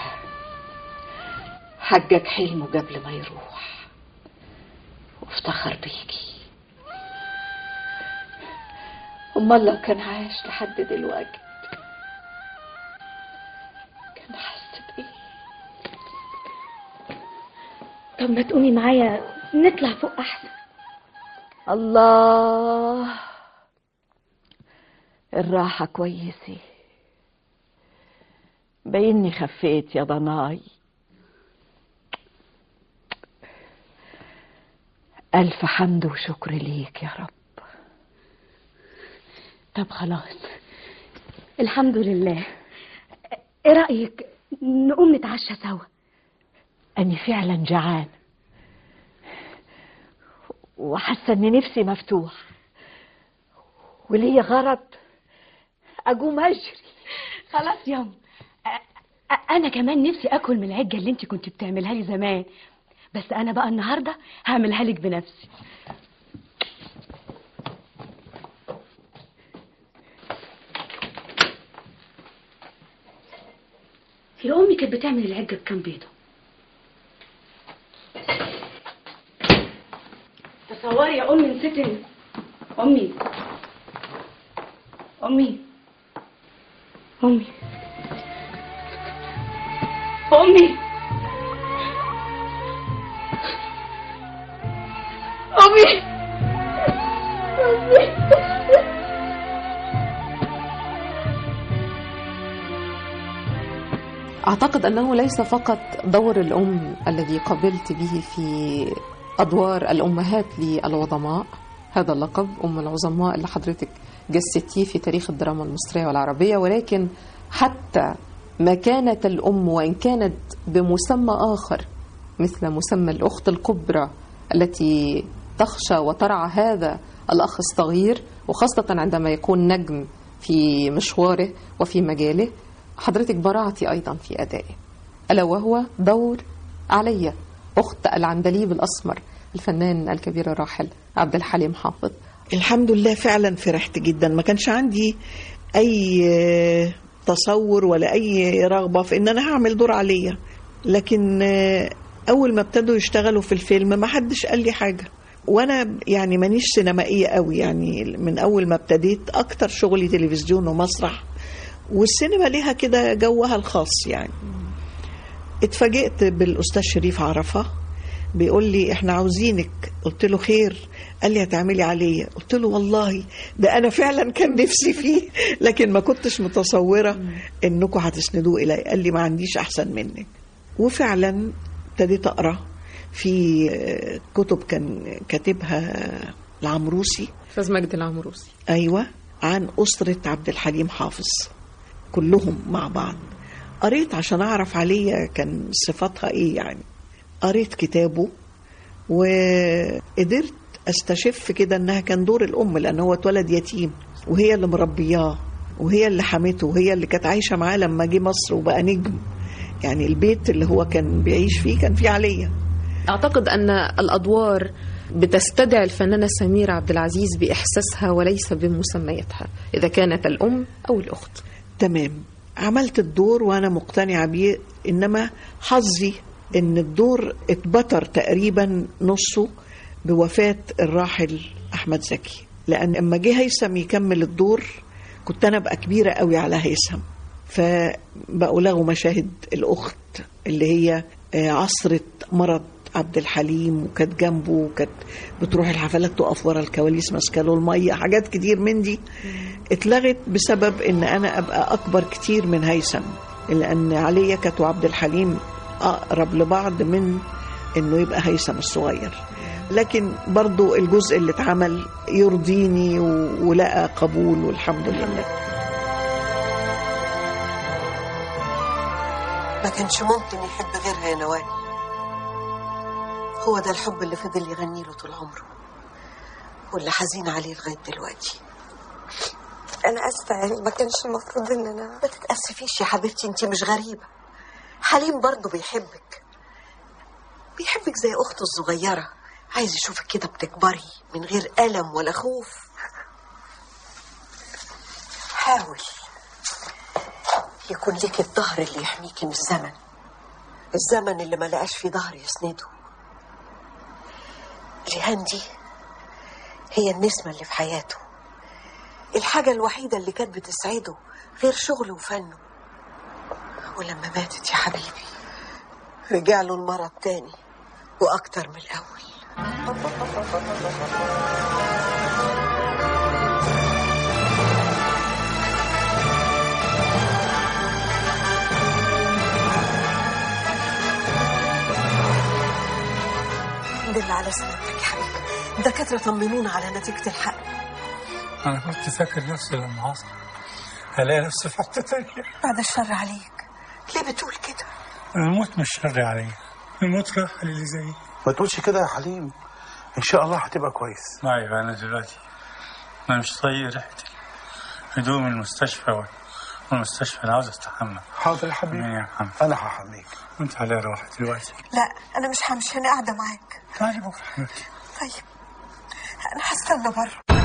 حقق حلمه قبل ما يروح وافتخر بيكي أمال لو كان عايش لحد دلوقتي كان حس بإيه طب ما تقومي معايا نطلع فوق احسن الله الراحة كويسة بيني خفيت يا ضناي ألف حمد وشكر ليك يا رب طب خلاص الحمد لله ايه رايك نقوم نتعشى سوا أني فعلا جعان وحاسة إن نفسي مفتوح وليا غرض أقوم أجري خلاص ياما أ- أ- انا كمان نفسي اكل من العجه اللي انت كنت بتعملها لي زمان بس انا بقى النهارده هعملها لك بنفسي هي امي كانت بتعمل العجه بكام بيضه تصوري يا امي نسيت إن- امي امي امي امي امي أعتقد أنه ليس فقط دور الأم الذي قبلت به في أدوار الأمهات للعظماء هذا اللقب أم العظماء اللي حضرتك جسدتيه في تاريخ الدراما المصرية والعربية ولكن حتى مكانة الأم وإن كانت بمسمى آخر مثل مسمى الأخت الكبرى التي تخشى وترعى هذا الأخ الصغير وخاصة عندما يكون نجم في مشواره وفي مجاله حضرتك براعتي أيضا في أدائه ألا وهو دور عليا أخت العندليب الأسمر الفنان الكبير الراحل عبد الحليم حافظ الحمد لله فعلا فرحت جدا ما كانش عندي اي آه، تصور ولا اي رغبه في ان انا هعمل دور عليا لكن آه، اول ما ابتدوا يشتغلوا في الفيلم ما حدش قال لي حاجه وانا يعني مانيش سينمائيه قوي يعني من اول ما ابتديت اكتر شغلي تلفزيون ومسرح والسينما ليها كده جوها الخاص يعني اتفاجئت بالاستاذ شريف عرفه بيقول لي احنا عاوزينك قلت له خير قال لي هتعملي عليا قلت له والله ده انا فعلا كان نفسي فيه لكن ما كنتش متصوره انكم هتسندوه الي قال لي ما عنديش احسن منك وفعلا ابتديت اقرا في آه، كتب كان كاتبها العمروسي أستاذ مجد العمروسي ايوه عن اسره عبد الحليم حافظ كلهم مع بعض قريت عشان اعرف عليا كان صفاتها ايه يعني قريت كتابه وقدرت استشف كده انها كان دور الام لان هو اتولد يتيم وهي اللي مربياه وهي اللي حمته وهي اللي كانت عايشه معاه لما جه مصر وبقى نجم يعني البيت اللي هو كان بيعيش فيه كان فيه عليا أعتقد أن الأدوار بتستدعي الفنانة سميرة عبد العزيز بإحساسها وليس بمسمياتها إذا كانت الأم أو الأخت تمام عملت الدور وانا مقتنعه بيه انما حظي ان الدور اتبتر تقريبا نصه بوفاه الراحل احمد زكي لان اما جه هيثم يكمل الدور كنت انا بقى كبيره قوي على هيثم فبقوا لغوا مشاهد الاخت اللي هي آه، عصرة مرض عبد الحليم وكانت جنبه وكانت بتروح الحفلات تقف ورا الكواليس ماسكه له الميه حاجات كتير من دي اتلغت بسبب ان انا ابقى اكبر كتير من هيثم لان عليا كانت وعبد الحليم اقرب لبعض من انه يبقى هيثم الصغير لكن برضو الجزء اللي اتعمل يرضيني و- ولقى قبول والحمد لله ما كانش ممكن يحب غيرها يا نوال هو ده الحب اللي فضل يغني له طول عمره واللي حزين عليه لغايه دلوقتي انا اسفه يعني ما كانش المفروض ان انا ما تتاسفيش يا حبيبتي انت مش غريبه حليم برضه بيحبك بيحبك زي اخته الصغيره عايز يشوفك كده بتكبري من غير الم ولا خوف حاول يكون لك الظهر اللي يحميكي من الزمن الزمن اللي ما لقاش فيه ظهر يسنده جيهان دي هي النسمة اللي في حياته الحاجة الوحيدة اللي كانت بتسعده غير شغله وفنه ولما ماتت يا حبيبي رجع له المرض تاني وأكتر من الأول الحمد لله على سلامتك يا حبيبي الدكاترة طمنونا على نتيجة الحق أنا كنت فاكر نفسي لما أصحى هلاقي نفسي في حتة تانية بعد الشر عليك ليه بتقول كده الموت مش شر عليا الموت راح للي زيي ما تقولش كده يا حليم ان شاء الله هتبقى كويس أيوة أنا دلوقتي أنا مش طايق ريحة هدوم المستشفى وال- والمستشفى أنا عاوز أستحمى حاضر يا حبيبي مين يا محمد انا هحميك وأنت على روحك دلوقتي لا أنا مش همشي أنا قاعدة معاك تعالي بكرة حبيبتي طيب أنا هستنى بره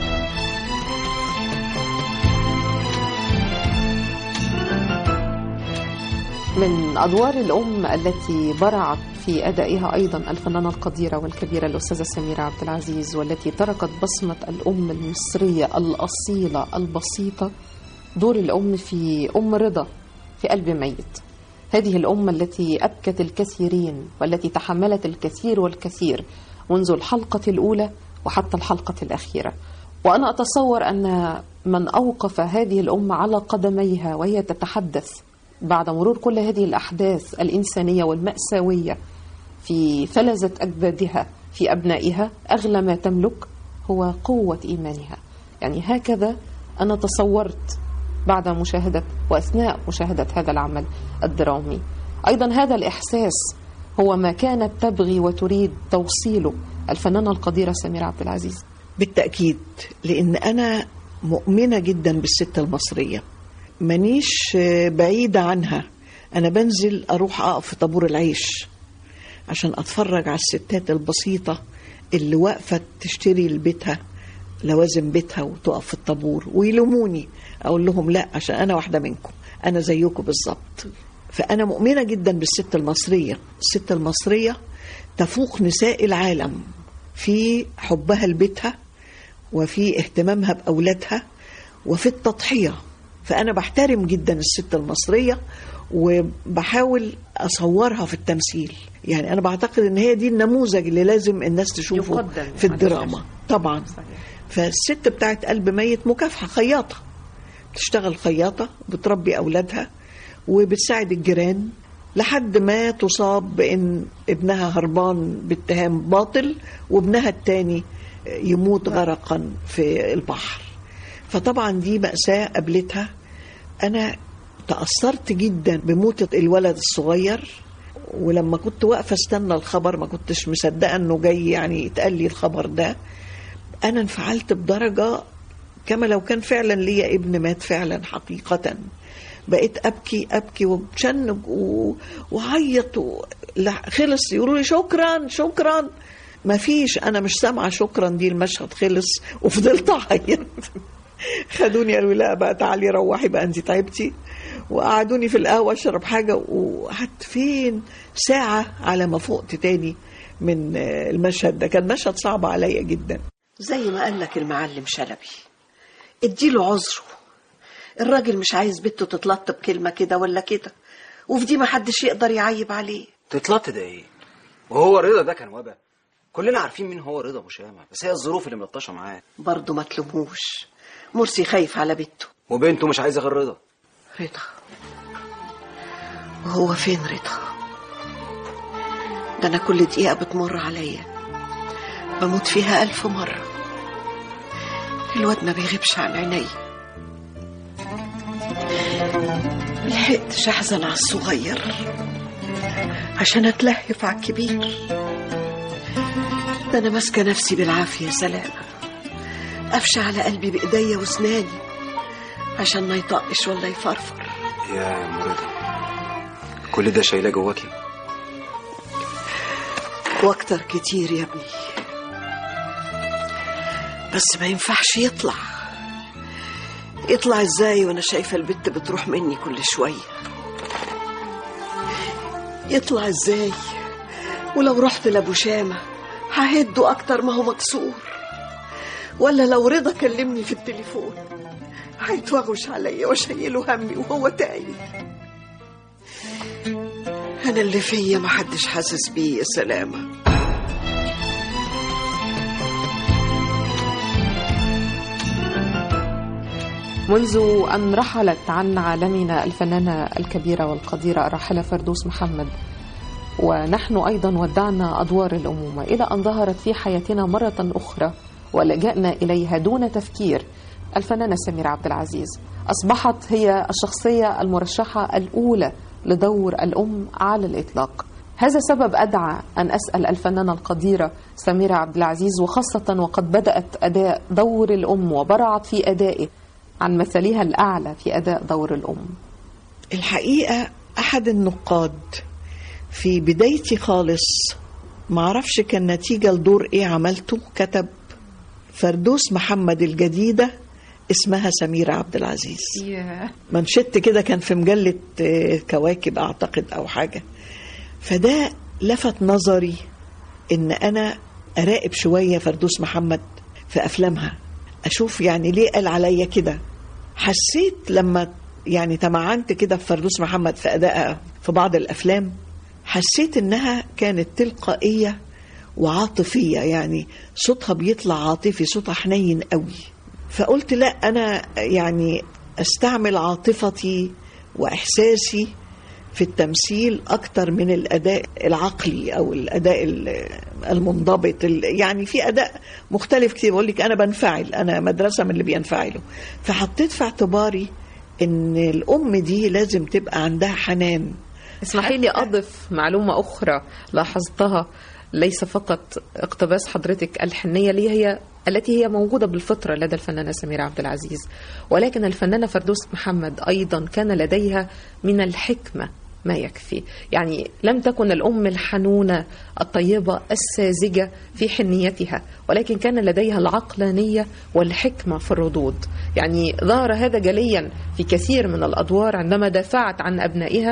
من أدوار الأم التي برعت في أدائها أيضا الفنانة القديرة والكبيرة الأستاذة سميرة عبد العزيز والتي تركت بصمة الأم المصرية الأصيلة البسيطة دور الأم في أم رضا في قلب ميت هذه الأم التي أبكت الكثيرين والتي تحملت الكثير والكثير منذ الحلقة الأولى وحتى الحلقة الأخيرة وأنا أتصور أن من أوقف هذه الأم على قدميها وهي تتحدث بعد مرور كل هذه الأحداث الإنسانية والمأساوية في فلذة أجدادها في أبنائها أغلى ما تملك هو قوة إيمانها يعني هكذا أنا تصورت بعد مشاهدة وأثناء مشاهدة هذا العمل الدرامي أيضا هذا الإحساس هو ما كانت تبغي وتريد توصيله الفنانة القديرة سميرة عبد العزيز بالتأكيد لأن أنا مؤمنة جدا بالست المصرية مانيش بعيدة عنها أنا بنزل أروح أقف في طابور العيش عشان أتفرج على الستات البسيطة اللي واقفة تشتري لبيتها لوازم بيتها وتقف في الطابور ويلوموني أقول لهم لا عشان أنا واحدة منكم أنا زيكم بالظبط فأنا مؤمنة جدا بالست المصرية الست المصرية تفوق نساء العالم في حبها لبيتها وفي اهتمامها بأولادها وفي التضحية فأنا بحترم جدا الست المصرية وبحاول أصورها في التمثيل يعني أنا بعتقد إن هي دي النموذج اللي لازم الناس تشوفه يقدم في على الدراما الشاشة. طبعا فالست بتاعت قلب ميت مكافحة خياطة بتشتغل خياطة بتربي أولادها وبتساعد الجيران لحد ما تصاب بأن ابنها هربان باتهام باطل وابنها التاني يموت غرقا في البحر فطبعا دي مأساة قابلتها أنا تأثرت جدا بموتة الولد الصغير ولما كنت واقفة استنى الخبر ما كنتش مصدقة انه جاي يعني يتقال لي الخبر ده انا انفعلت بدرجة كما لو كان فعلا ليا ابن مات فعلا حقيقة بقيت ابكي ابكي وبتشنج و- وعيط و... لا خلص يقولوا لي شكرا شكرا ما فيش انا مش سامعه شكرا دي المشهد خلص وفضلت اعيط خدوني قالوا لا بقى تعالي روحي بقى انت تعبتي وقعدوني في القهوه اشرب حاجه وقعدت فين ساعه على ما فقت تاني من آه، المشهد ده كان مشهد صعب عليا جدا زي ما قال لك المعلم شلبي اديله عذره الراجل مش عايز بنته تتلطب كلمة كده ولا كده وفي دي ما حدش يقدر يعيب عليه تتلط ده ايه وهو رضا ده كان وبا كلنا عارفين مين هو رضا ابو شامه بس هي الظروف اللي ملطشه معاه برضه ما تلوموش مرسي خايف على بنته وبنته مش عايزه غير رضا رضا وهو فين رضا ده انا كل دقيقة بتمر عليا بموت فيها ألف مرة الواد ما بيغيبش عن عيني ملحقتش أحزن على الصغير عشان أتلهف على الكبير ده أنا ماسكة نفسي بالعافية يا سلام قفشة على قلبي بإيديا وأسناني عشان ما يطقش ولا يفرفر يا ام رضا كل ده شايلاه جواكي واكتر كتير يا ابني بس ما ينفعش يطلع يطلع ازاي وانا شايفه البت بتروح مني كل شويه يطلع ازاي ولو رحت لابو شامه ههده اكتر ما هو مكسور ولا لو رضا كلمني في التليفون هيتوغش عليا واشيله همي وهو تايه انا اللي فيا محدش حاسس بيه يا سلامه منذ أن رحلت عن عالمنا الفنانة الكبيرة والقديرة الراحلة فردوس محمد ونحن أيضا ودعنا أدوار الأمومة إلى أن ظهرت في حياتنا مرة أخرى ولجأنا إليها دون تفكير الفنانة سميرة عبد العزيز أصبحت هي الشخصية المرشحة الأولى لدور الأم على الإطلاق هذا سبب أدعى أن أسأل الفنانة القديرة سميرة عبد العزيز وخاصة وقد بدأت أداء دور الأم وبرعت في أدائه عن مثلها الأعلى في أداء دور الأم الحقيقة أحد النقاد في بدايتي خالص معرفش كان نتيجة لدور إيه عملته كتب فردوس محمد الجديدة اسمها سميرة عبد العزيز منشط كده كان في مجلة آه، كواكب أعتقد أو حاجة فده لفت نظري إن أنا أراقب شوية فردوس محمد في أفلامها أشوف يعني ليه قال عليا كده حسيت لما يعني تمعنت كده في فردوس محمد في أدائها في بعض الأفلام حسيت إنها كانت تلقائية وعاطفية يعني صوتها بيطلع عاطفي صوتها حنين قوي فقلت لا أنا يعني أستعمل عاطفتي وإحساسي في التمثيل أكتر من الأداء العقلي أو الأداء ال- المنضبط ال- يعني في أداء مختلف كتير بقول لك أنا بنفعل أنا مدرسة من اللي بينفعلوا فحطيت في اعتباري إن الأم دي لازم تبقى عندها حنان اسمحي لي أضف معلومة أخرى لاحظتها ليس فقط اقتباس حضرتك الحنية اللي هي التي هي موجودة بالفطرة لدى الفنانة سميرة عبد العزيز ولكن الفنانة فردوس محمد أيضا كان لديها من الحكمة ما يكفي يعني لم تكن الأم الحنونة الطيبة الساذجة في حنيتها ولكن كان لديها العقلانية والحكمة في الردود يعني ظهر هذا جليا في كثير من الأدوار عندما دافعت عن أبنائها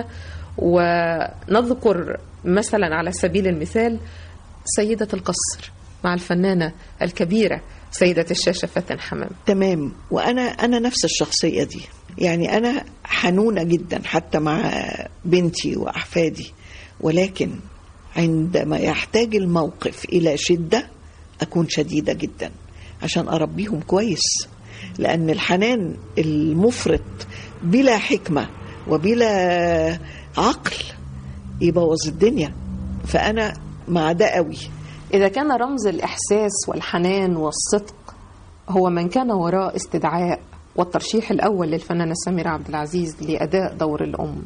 ونذكر مثلا على سبيل المثال سيدة القصر مع الفنانة الكبيرة سيدة الشاشة فاتن حمام تمام وانا انا نفس الشخصيه دي يعني انا حنونه جدا حتى مع بنتي واحفادي ولكن عندما يحتاج الموقف الى شده اكون شديده جدا عشان اربيهم كويس لان الحنان المفرط بلا حكمه وبلا عقل يبوظ الدنيا فانا مع ده قوي إذا كان رمز الإحساس والحنان والصدق هو من كان وراء استدعاء والترشيح الأول للفنانة سميرة عبد العزيز لأداء دور الأم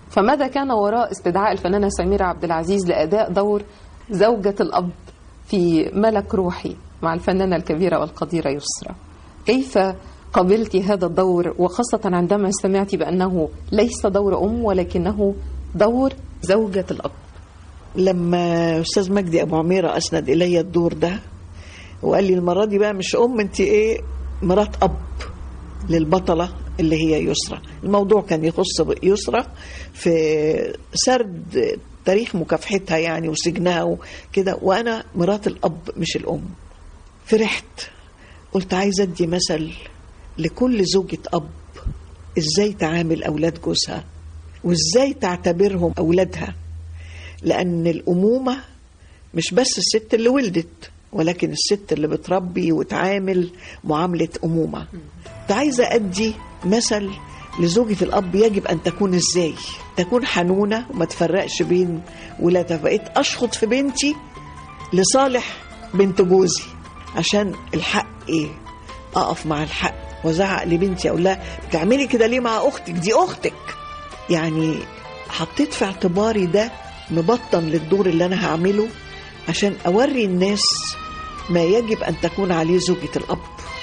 فماذا كان وراء استدعاء الفنانة سميرة عبد العزيز لأداء دور زوجة الأب في ملك روحي مع الفنانة الكبيرة والقديرة يسرى كيف قبلت هذا الدور وخاصة عندما سمعت بأنه ليس دور أم ولكنه دور زوجة الأب لما استاذ مجدي ابو عميره اسند الي الدور ده وقال لي المره دي بقى مش ام انت ايه مرات اب للبطله اللي هي يسرى الموضوع كان يخص يسرى في سرد تاريخ مكافحتها يعني وسجنها وكده وانا مرات الاب مش الام فرحت قلت عايزه ادي مثل لكل زوجة اب ازاي تعامل اولاد جوزها وازاي تعتبرهم اولادها لأن الأمومة مش بس الست اللي ولدت ولكن الست اللي بتربي وتعامل معاملة أمومة كنت عايزة أدي مثل لزوجة الأب يجب أن تكون إزاي تكون حنونة وما تفرقش بين ولادها بقيت أشخط في بنتي لصالح بنت جوزي عشان الحق إيه أقف مع الحق وزعق لبنتي أقول لها بتعملي كده ليه مع أختك دي أختك يعني حطيت في اعتباري ده مبطن للدور اللي انا هعمله عشان اوري الناس ما يجب ان تكون عليه زوجة الاب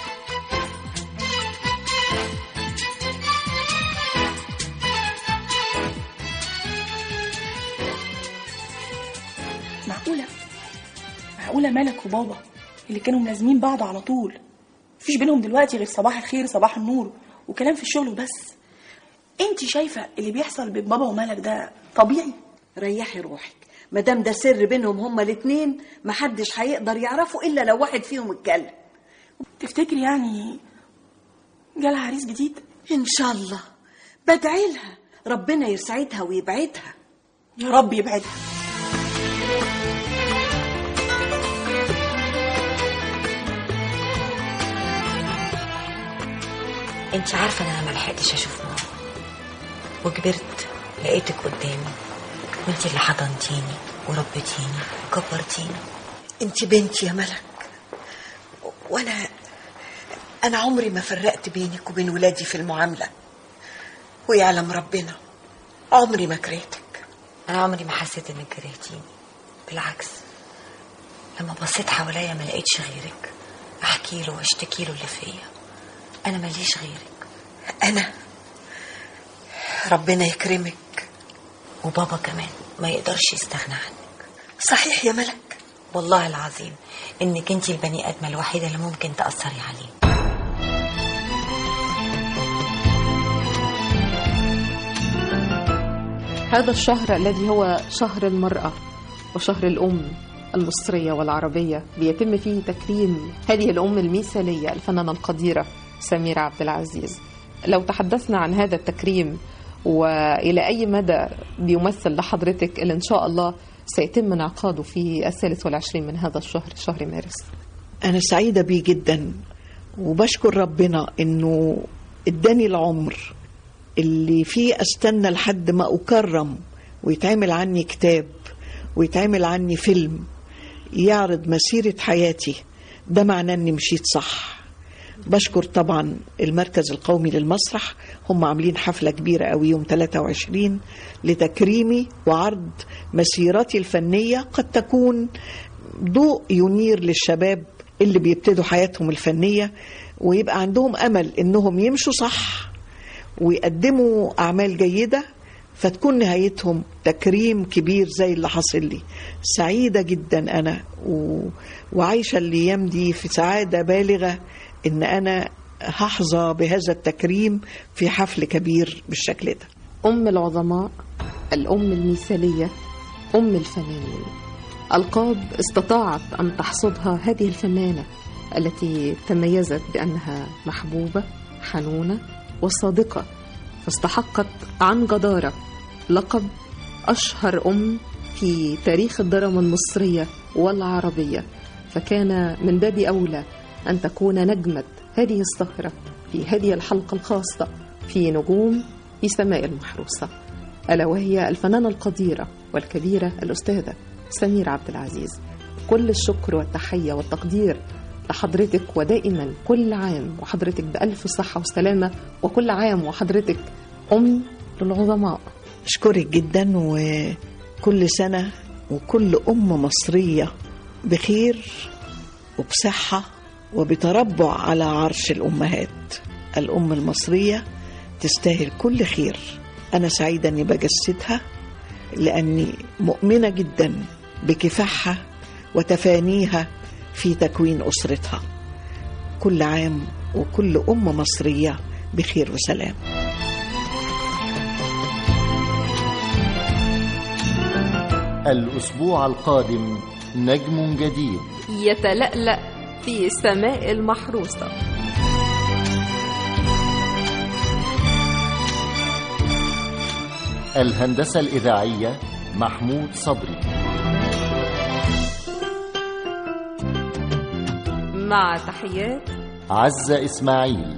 معقولة معقولة ملك وبابا اللي كانوا ملازمين بعض على طول مفيش بينهم دلوقتي غير صباح الخير صباح النور وكلام في الشغل وبس انت شايفة اللي بيحصل بين بابا وملك ده طبيعي ريحي روحك مادام ده سر بينهم هما الاتنين محدش هيقدر يعرفه الا لو واحد فيهم اتكلم تفتكري يعني جالها عريس جديد ان شاء الله بدعي لها ربنا يسعدها ويبعدها يا رب يبعدها انت عارفه انا ما لحقتش اشوف ماما وكبرت لقيتك قدامي وانت اللي حضنتيني وربيتيني وكبرتيني انت بنتي يا ملك وانا انا عمري ما فرقت بينك وبين ولادي في المعامله ويعلم ربنا عمري ما كرهتك انا عمري ما حسيت انك كرهتيني بالعكس لما بصيت حواليا ما لقيتش غيرك احكي له واشتكي له اللي فيا انا ماليش غيرك انا ربنا يكرمك وبابا كمان ما يقدرش يستغنى عنك صحيح يا ملك والله العظيم انك انت البني ادمه الوحيده اللي ممكن تاثري عليه هذا الشهر الذي هو شهر المرأة وشهر الأم المصرية والعربية بيتم فيه تكريم هذه الأم المثالية الفنانة القديرة سميرة عبد العزيز لو تحدثنا عن هذا التكريم وإلى أي مدى بيمثل لحضرتك اللي إن شاء الله سيتم انعقاده في الثالث والعشرين من هذا الشهر شهر مارس أنا سعيدة بيه جدا وبشكر ربنا إنه اداني العمر اللي فيه استنى لحد ما اكرم ويتعمل عني كتاب ويتعمل عني فيلم يعرض مسيرة حياتي ده معناه اني مشيت صح بشكر طبعا المركز القومي للمسرح هم عاملين حفلة كبيرة قوي يوم 23 لتكريمي وعرض مسيرتي الفنية قد تكون ضوء ينير للشباب اللي بيبتدوا حياتهم الفنية ويبقى عندهم أمل إنهم يمشوا صح ويقدموا أعمال جيدة فتكون نهايتهم تكريم كبير زي اللي حصل لي سعيدة جدا أنا و... وعايشة الأيام دي في سعادة بالغة إن أنا هحظى بهذا التكريم في حفل كبير بالشكل ده أم العظماء الأم المثالية أم الفنانين ألقاب استطاعت أن تحصدها هذه الفنانة التي تميزت بأنها محبوبة حنونة وصادقة فاستحقت عن جدارة لقب أشهر أم في تاريخ الدراما المصرية والعربية فكان من باب أولى أن تكون نجمة هذه السهرة في هذه الحلقة الخاصة في نجوم في سماء المحروسة ألا وهي الفنانة القديرة والكبيرة الأستاذة سمير عبد العزيز كل الشكر والتحية والتقدير لحضرتك ودائما كل عام وحضرتك بألف صحة وسلامة وكل عام وحضرتك أم للعظماء أشكرك جدا وكل سنة وكل أم مصرية بخير وبصحة وبتربع على عرش الأمهات الأم المصرية تستاهل كل خير أنا سعيدة أني بجسدها لأني مؤمنة جدا بكفاحها وتفانيها في تكوين أسرتها كل عام وكل أم مصرية بخير وسلام الأسبوع القادم نجم جديد يتلألأ في سماء المحروسة الهندسة الإذاعية محمود صبري مع تحيات عزة إسماعيل